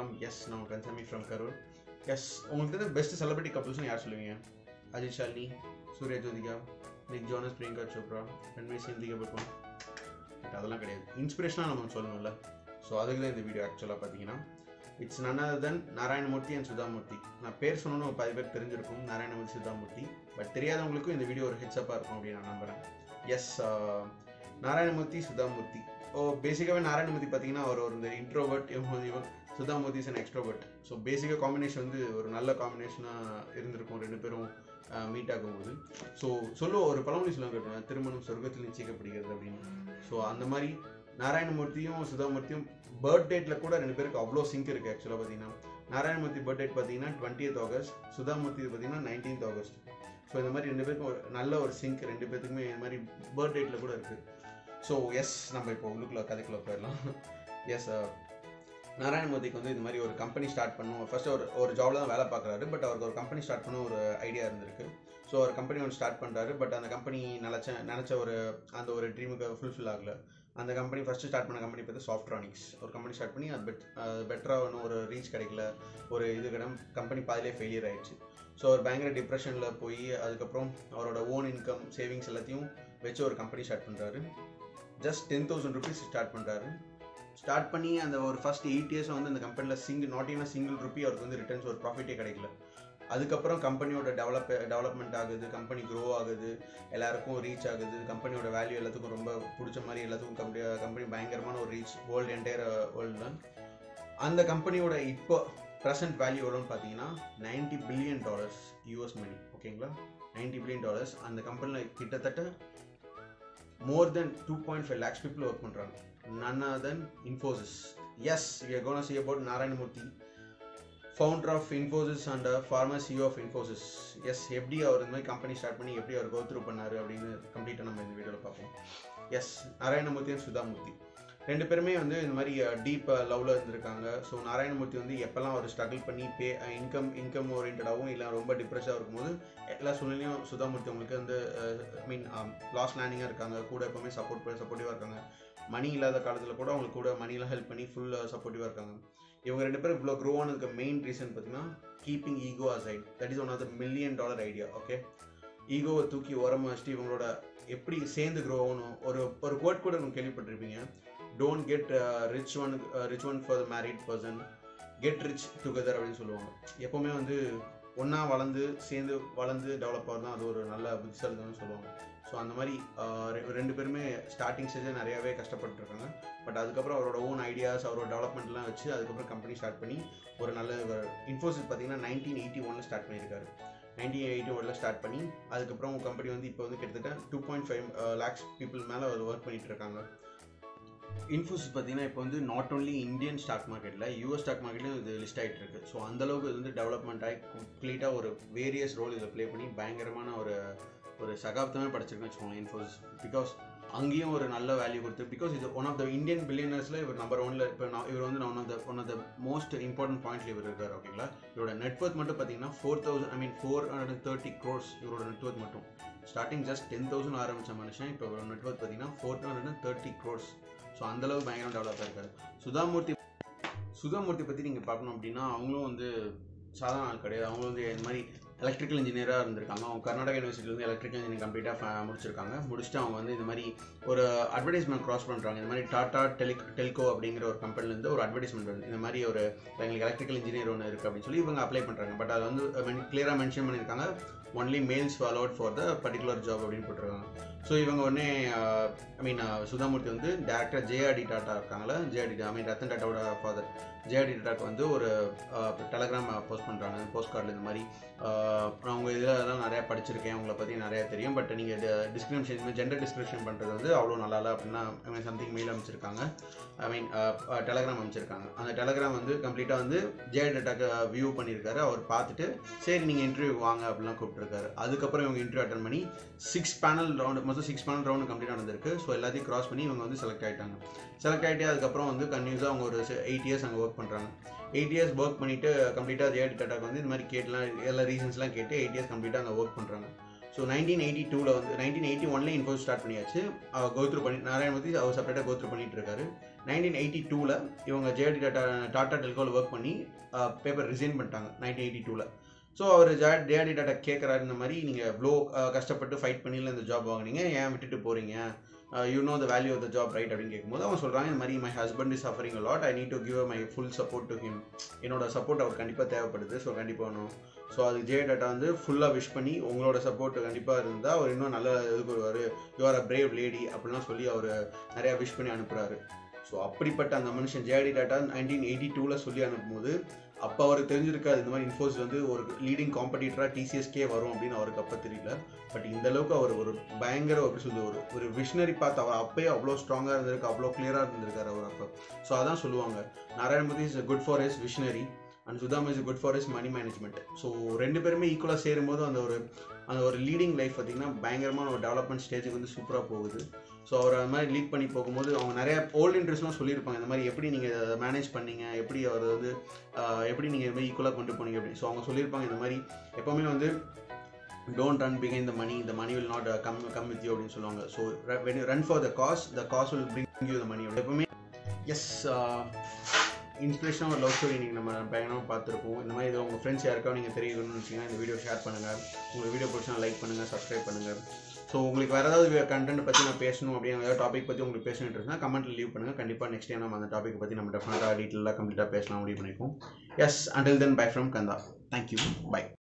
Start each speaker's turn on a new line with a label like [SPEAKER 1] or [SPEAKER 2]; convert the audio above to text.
[SPEAKER 1] பார்க்கலாம் எஸ் நான் கன்சாமி from Karur S உங்களுக்கு தெரிஞ்ச பெஸ்ட் செலிபிரிட்டி கப்புள்ஸ்னு யார் சொல்லுவீங்க Ajith Shalini Suriya Jyothika Nick Jonas Priyanka Chopra Ranveer Singh Deepika Padukone but அதெல்லாம் கிடையாது இன்ஸ்பிரேஷனாக நம்ம சொல்லணும்ல ஸோ அதுக்கு தான் இந்த வீடியோ ஆக்சுவலாக பார்த்தீங்கன்னா it's none other than Narayana Murthy and Sudha Murthy நான் பேர் சொன்னோன்னு ஒரு பாதி பேர் தெரிஞ்சிருக்கும் நாராயணமூர்த்தி சுதாமூர்த்தி பட் தெரியாதவங்களுக்கும் இந்த வீடியோ ஒரு ஹெட்ஸ்அப்பாக இருக்கும் அப்படின்னு நான் நம்புகிறேன் எஸ் நாராயணமூர்த்தி சுதாமூர்த்தி ஓ பேசிக்காகவே நாராயணமூர்த்தி பார்த்தீங்கன்னா அவர் ஒரு இந்த இன்ட்ரோவர்ட் இவன் Sudha Murthy is an extrovert so பேசிக்காக காம்பினேஷன் வந்து ஒரு நல்ல காம்பினேஷனாக இருந்திருக்கும் ரெண்டு பேரும் மீட் ஆகும்போது ஸோ சொல்லுவோம் ஒரு பழமொழி சொல்லுவாங்க கேட்டேன் திருமணம் சொர்க்கத்தில் நிச்சயிக்கப்படுகிறது அப்படின்னு ஸோ அந்த மாதிரி நாராயணமூர்த்தியும் சுதாமூர்த்தியும் பர்த் டேட்டில் கூட ரெண்டு பேருக்கு அவ்வளோ சிங்க் இருக்குது ஆக்சுவலாக பார்த்தீங்கன்னா நாராயணமூர்த்தி பர்த் டேட் பார்த்தீங்கன்னா டுவெண்ட்டியத் ஆகஸ்ட் சுதாமூர்த்தி பார்த்தீங்கன்னா நைன்டீன்த் ஆகஸ்ட் ஸோ இந்த மாதிரி ரெண்டு பேருக்கும் ஒரு நல்ல ஒரு சிங்க் ரெண்டு பேர்த்துக்குமே இந்த மாதிரி பர்த் டேட்டில் கூட இருக்குது ஸோ எஸ் நம்ம இப்போ உள்ளுக்குள்ள கதைக்குள்ள போயிடலாம் எஸ் நாராயணமூர்த்திக்கு வந்து இந்த மாதிரி ஒரு கம்பெனி ஸ்டார்ட் பண்ணும் ஃபர்ஸ்ட் ஒரு ஒரு ஜாப்ல தான் வேலை பார்க்குறாரு பட் அவருக்கு ஒரு கம்பெனி ஸ்டார்ட் பண்ண ஒரு ஐடியா இருந்திருக்கு ஸோ ஒரு கம்பெனி ஒன்று ஸ்டார்ட் பண்ணுறாரு பட் அந்த கம்பெனி நினச்ச நினச்ச ஒரு அந்த ஒரு ட்ரீமுக்கு ஃபுல்ஃபில் ஆகல அந்த கம்பெனி ஃபஸ்ட்டு ஸ்டார்ட் பண்ண கம்பெனி பார்த்து சாஃப்ட்ரானிக்ஸ் ஒரு கம்பெனி ஸ்டார்ட் பண்ணி அது பெட் பெட்டராக ஒன்றும் ஒரு ரீச் கிடைக்கல ஒரு இது கிடம் கம்பெனி பாதிலே ஃபெயிலியர் ஆயிடுச்சு ஸோ அவர் பயங்கர டிப்ரெஷனில் போய் அதுக்கப்புறம் அவரோட ஓன் இன்கம் சேவிங்ஸ் எல்லாத்தையும் வச்சு ஒரு கம்பெனி ஸ்டார்ட் பண்ணுறாரு just ten thousand rupees start பண்ணுறாரு ஸ்டார்ட் பண்ணி அந்த ஒரு ஃபர்ஸ்ட் எயிட் இயர்ஸ் வந்து அந்த கம்பெனியில் single not even single rupee அவருக்கு வந்து ரிட்டர்ன்ஸ் ஒரு ப்ராஃபிட்டே கிடைக்கல அதுக்கப்புறம் கம்பெனியோட டெவலப் டெவலப்மெண்ட் ஆகுது கம்பெனி க்ரோ ஆகுது எல்லாருக்கும் ரீச் ஆகுது கம்பெனியோட வேல்யூ எல்லாத்துக்கும் ரொம்ப பிடிச்ச மாதிரி எல்லாத்துக்கும் கம்பெனி கம்பெனி பயங்கரமான ஒரு ரீச் வேர்ல்டு என்டையர் வேர்ல்டில் அந்த கம்பெனியோட இப்போ ப்ரெசன்ட் வேல்யூ எவ்வளோன்னு பார்த்தீங்கன்னா ninety billion dollars US money ஓகேங்களா நைன்டி பில்லியன் டாலர்ஸ் அந்த கம்பெனியில் கிட்டத்தட்ட more than two point five lakhs people work பண்ணுறாங்க none other than Infosys. Yes, we are going to see about Narayanamurthy, founder of Infosys and uh, former CEO of Infosys. Yes எப்படி அவர் இந்த மாதிரி company start பண்ணி எப்படி அவர் go through பண்ணார் அப்படின்னு கம்ப்ளீட்டாக நம்ம இந்த வீடியோவில் பார்ப்போம் எஸ் நாராயணமூர்த்தி அண்ட் சுதாமூர்த்தி ரெண்டு பேருமே வந்து இந்த மாதிரி டீப் லவ்வில் இருந்திருக்காங்க ஸோ நாராயணமூர்த்தி வந்து எப்போல்லாம் அவர் ஸ்ட்ரகிள் பண்ணி பே இன்கம் இன்கம் ஓரியன்டாகவும் இல்லை ரொம்ப டிப்ரெஷாக இருக்கும்போது எல்லா சூழ்நிலையும் சுதாமூர்த்தி அவங்களுக்கு வந்து ஐ மீன் லாஸ் லேண்டிங்காக இருக்காங்க கூட எப்போவுமே சப்போர்ட் பண்ணி சப்போர்ட்டிவாக இருக்காங்க மணி இல்லாத காலத்தில் கூட அவங்களுக்கு கூட மணிலாம் ஹெல்ப் பண்ணி ஃபுல் சப்போர்ட்டிவாக இருக்காங்க இவங்க ரெண்டு பேரும் இவ்வளோ க்ரோ ஆனதுக்கு மெயின் ரீசன் பார்த்தீங்கன்னா keeping ego aside that is one of the million dollar idea okay ஈகோவை தூக்கி உரமா வச்சுட்டு இவங்களோட எப்படி சேர்ந்து க்ரோ ஆகணும் ஒரு ஒரு கோட் கூட நீங்கள் கேள்விப்பட்டிருப்பீங்க don't get rich one rich one for the married person get rich together அப்படின்னு சொல்லுவாங்க எப்போவுமே வந்து ஒன்றா வளர்ந்து சேர்ந்து வளர்ந்து டெவலப் ஆகிறது தான் அது ஒரு நல்ல புத்திசாலித்தனம்னு சொல்லுவாங்க ஸோ அந்த மாதிரி ரெண்டு பேருமே ஸ்டார்டிங் ஸ்டேஜில் நிறையாவே கஷ்டப்பட்டுருக்காங்க பட் அதுக்கப்புறம் அவரோட ஓன் ஐடியாஸ் அவரோட டெவலப்மெண்ட்லாம் வச்சு அதுக்கப்புறம் கம்பெனி ஸ்டார்ட் பண்ணி ஒரு நல்ல இன்ஃபோசிஸ் பார்த்தீங்கன்னா நைன்டீன் எயிட்டி ஒனில் ஸ்டார்ட் பண்ணியிருக்காரு நைன்டீன் எயிட்டி ஒனில் ஸ்டார்ட் பண்ணி அதுக்கப்புறம் கம்பெனி வந்து இப்போ வந்து கிட்டத்தட்ட two point five lakhs people மேலே அவர் ஒர்க் பண்ணிட்டு இருக்காங்க இன்ஃபோசிஸ் பார்த்தீங்கன்னா இப்போ வந்து நாட் ஓன்லி இந்தியன் ஸ்டாக் மார்க்கெட்டில் யூஎஸ் ஸ்டாக் மார்க்கெட்லையும் இது லிஸ்ட் ஆகிட்டு இருக்கு ஸோ அந்தளவுக்கு இது வந்து டெவலப்மெண்ட் ஆகி கம்ப்ளீட்டாக ஒரு வேரியஸ் ரோல் இதில் ப்ளே பண்ணி பயங்கரமான ஒரு ஒரு சகாப்தமே படிச்சிருக்குன்னு வச்சுக்கோங்க இன்ஃபோசிஸ் பிகாஸ் அங்கேயும் ஒரு நல்ல வேல்யூ கொடுத்து பிகாஸ் இது ஒன் ஆஃப் த இந்தியன் பில்லியனர்ஸில் இவர் நம்பர் ஒன்ல இப்போ நான் இவர் வந்து one of the one of the most important பாயிண்ட்ல இவர் இருக்கார் ஓகேங்களா இவரோட நெட்ஒர்க் மட்டும் பார்த்தீங்கன்னா four thousand I mean four hundred thirty crores இவரோட நெட்ஒர்க் மட்டும் ஸ்டார்டிங் ஜஸ்ட் டென் தௌசண்ட் ஆரம்பித்த மனுஷன் இப்போ இவரோட நெட்ஒர்க் பார்த்தீங்கன்னா four hundred thirty crores so அந்தளவுக்கு பயங்கரம் டெவலப் ஆயிருக்காரு சுதாமூர்த்தி சுதாமூர்த்தி பற்றி நீங்கள் பார்க்கணும் அப்படின்னா அவங்களும் வந்து சாதாரண ஆள் கிடையாது அவங்களும் வந்து இந்த மாதிரி எலக்ட்ரிக்கல் இன்ஜினியராக இருந்திருக்காங்க அவங்க கர்நாடகா யூனிவர்சிட்டிலேருந்து எலக்ட்ரிக்கல் இன்ஜினியர் கம்ப்ளீட்டாக முடிச்சிருக்காங்க முடிச்சுட்டு அவங்க வந்து இந்த மாதிரி ஒரு அட்வர்டைஸ்மெண்ட் க்ராஸ் பண்ணுறாங்க இந்த மாதிரி டாடா டெலி டெல்கோ அப்படிங்கிற ஒரு கம்பெனிலேருந்து ஒரு அட்வர்டைஸ்மெண்ட் வருது இந்த மாதிரி ஒரு எங்களுக்கு எலக்ட்ரிக்கல் இன்ஜினியர் ஒன்று இருக்குது அப்படின்னு சொல்லி இவங்க அப்ளை பண்ணுறாங்க பட் அது வந்து கிளியராக மென்ஷன் பண்ணியிருக்காங்க only males allowed for the particular job அப்படின்னு போட்டிருக்காங்க ஸோ இவங்க உடனே ஐ மீன் சுதாமூர்த்தி வந்து டேரக்டர் ஜேஆர்டி டாட்டா இருக்காங்களா ஜேஆர்டி ஐ மீன் ரத்தன் டாட்டாவோட ஃபாதர் ஜேஆர்டி டாட்டாக்கு வந்து ஒரு டெலகிராம் போஸ்ட் பண்ணுறாங்க போஸ்ட் கார்டில் இந்த மாதிரி அவங்க இதில் நிறையா படிச்சிருக்கேன் அவங்கள பற்றி நிறையா தெரியும் பட் நீங்கள் டிஸ்கிரிப்ஷன் ஜெண்டர் டிஸ்கிரிப்ஷன் பண்ணுறது வந்து அவ்வளோ நல்லா இல்லை அப்படின்னா ஐ மீன் சம்திங் மெயில் அமைச்சிருக்காங்க ஐ மீன் டெலகிராம் அமைச்சிருக்காங்க அந்த டெலகிராம் வந்து கம்ப்ளீட்டாக வந்து ஜேஆர்டி டாட்டாக்கு வியூ பண்ணியிருக்காரு அவர் பார்த்துட்டு சரி நீங்கள் இன்டர்வியூ வாங்க அப்படிலாம் கூப்பிட்டுருக்காரு அதுக்கப்புறம் இவங்க இன்டர்வியூ அட்டன் பண்ணி சிக்ஸ் பேனல் ரவுண்டு மொத்தம் சிக்ஸ் பேனல் ரவுண்டு கம்ப்ளீட் நடந்திருக்கு ஸோ எல்லாத்தையும் கிராஸ் பண்ணி இவங்க வந்து செலக்ட் ஆகிட்டாங்க செலக்ட் ஆகிட்டு அதுக்கப்புறம் வந்து கன்யூஸாக அவங்க ஒரு எயிட் இயர்ஸ் அங்கே ஒர்க் பண்ணுறாங்க எயிட் இயர்ஸ் ஒர்க் பண்ணிவிட்டு கம்ப்ளீட்டாக ஜேஆர்டி டாட்டாக்கு வந்து இந்த மாதிரி கேட்டுலாம் எல்லா ரீசன்ஸ்லாம் கேட்டு எயிட் இயர்ஸ் கம்ப்ளீட்டாக அங்கே ஒர்க் பண்ணுறாங்க ஸோ நைன்டீன் எயிட்டி டூவில் வந்து நைன்டீன் எயிட்டி ஒன்லேயே இன்ஃபோசிஸ் ஸ்டார்ட் பண்ணியாச்சு கோத்ரூ பண்ணி நாராயணமூர்த்தி அவர் செப்பரேட்டாக கோத்ரூ பண்ணிட்டு இருக்காரு நைன்டீன் எயிட்டி டூவில் இவங்க ஜேடி டாட்டா டாட்டா டெல்கோவில் ஒர்க் பண்ணி பேப்பர் ரிசைன் பண்ணிட்டாங்க நைன்டீன் எயிட்டி டூவில் ஸோ அவர் ஜே ஜேடி டாட்டா கேட்குறாரு இந்த மாதிரி நீங்கள் இவ்வளோ கஷ்டப்பட்டு ஃபைட் பண்ணியில் இந்த ஜாப் வாங்குனீங்க ஏன் விட்டுட்டு போகிறீங்க you know the value of the job right அப்படின்னு கேட்கும்போது அவங்க சொல்கிறாங்க இந்த மாதிரி my husband is suffering lot I need to give my full support to him என்னோட சப்போர்ட் அவர் கண்டிப்பாக தேவைப்படுது ஸோ கண்டிப்பாக வேணும் ஸோ அது ஜே டாட்டா வந்து ஃபுல்லாக விஷ் பண்ணி உங்களோட சப்போர்ட் கண்டிப்பாக இருந்தால் அவர் இன்னும் நல்ல இதுக்கு வருவார் யூஆர் அ பிரேவ் லேடி அப்படிலாம் சொல்லி அவர் நிறையா விஷ் பண்ணி அனுப்புகிறாரு ஸோ அப்படிப்பட்ட அந்த மனுஷன் ஜேடி டாட்டா நைன்டீன் எயிட்டி டூவில் சொல்லி அனுப்பும்போது அப்போ அவருக்கு தெரிஞ்சிருக்காது இந்த மாதிரி இன்ஃபோஸ் வந்து ஒரு லீடிங் காம்படிட்டராக டிசிஎஸ்கே வரும் அப்படின்னு அவருக்கு அப்போ தெரியல பட் இந்த அளவுக்கு அவர் ஒரு பயங்கர எப்படி சொல்லுது ஒரு ஒரு விஷனரி பார்த்து அவர் அப்பயே அவ்வளோ ஸ்ட்ராங்காக இருந்திருக்கு அவ்வளோ கிளியராக இருந்திருக்காரு அவர் அப்போ ஸோ அதான் சொல்லுவாங்க Narayana Murthy is good for is visionary and சுதாம் is good for is money management so ரெண்டு பேருமே ஈக்குவலாக சேரும்போது அந்த ஒரு அந்த ஒரு லீடிங் லைஃப் பார்த்திங்கன்னா பயங்கரமான ஒரு டெவலப்மெண்ட் ஸ்டேஜுக்கு வந்து சூப்பராக போகுது ஸோ அவர் அது மாதிரி லீட் பண்ணி போகும்போது அவங்க நிறைய ஓல்டு இன்ட்ரெஸ்ட்லாம் சொல்லியிருப்பாங்க இந்த மாதிரி எப்படி நீங்கள் அதை மேனேஜ் பண்ணீங்க எப்படி அவர் வந்து எப்படி நீங்கள் இது மாதிரி ஈக்குவலாக கொண்டு போனீங்க அப்படின்னு ஸோ அவங்க சொல்லியிருப்பாங்க இந்த மாதிரி எப்போவுமே வந்து டோன்ட் ரன் பிகைன் the money the money will not come come with you அப்படின்னு சொல்லுவாங்க so when run for the cause the cause will bring you the money எப்பவுமே எஸ் இன்ஸ்பிரேஷனாக ஒரு லவ் ஸ்டோரி நீங்கள் நம்ம பயணமாக பார்த்துருப்போம் இந்த மாதிரி இது உங்கள் ஃப்ரெண்ட்ஸ் யாருக்காவது நீங்கள் தெரியணும்னு வச்சிங்கன்னா இந்த வீடியோ ஷேர் பண்ணுங்கள் உங்கள் வீடியோ பிடிச்சா லைக் பண்ணுங்கள் சப்ஸ்கிரைப் பண்ணுங்கள் ஸோ உங்களுக்கு வேறு ஏதாவது கண்டென்ட் பற்றி நான் பேசணும் அப்படின்னு ஏதாவது டாபிக் பற்றி உங்களுக்கு பேசணும் இருந்தால் கமெண்ட்டில் லீவ் பண்ணுங்கள் கண்டிப்பாக நெக்ஸ்ட் டைம் நம்ம அந்த டாபிக் பற்றி நம்ம டெஃபினட்டாக டீட்டெயிலாக கம்ப்ளீட்டாக பேசலாம் முடிவு பண்ணியிருக்கோம் yes until then bye from Kanda thank you by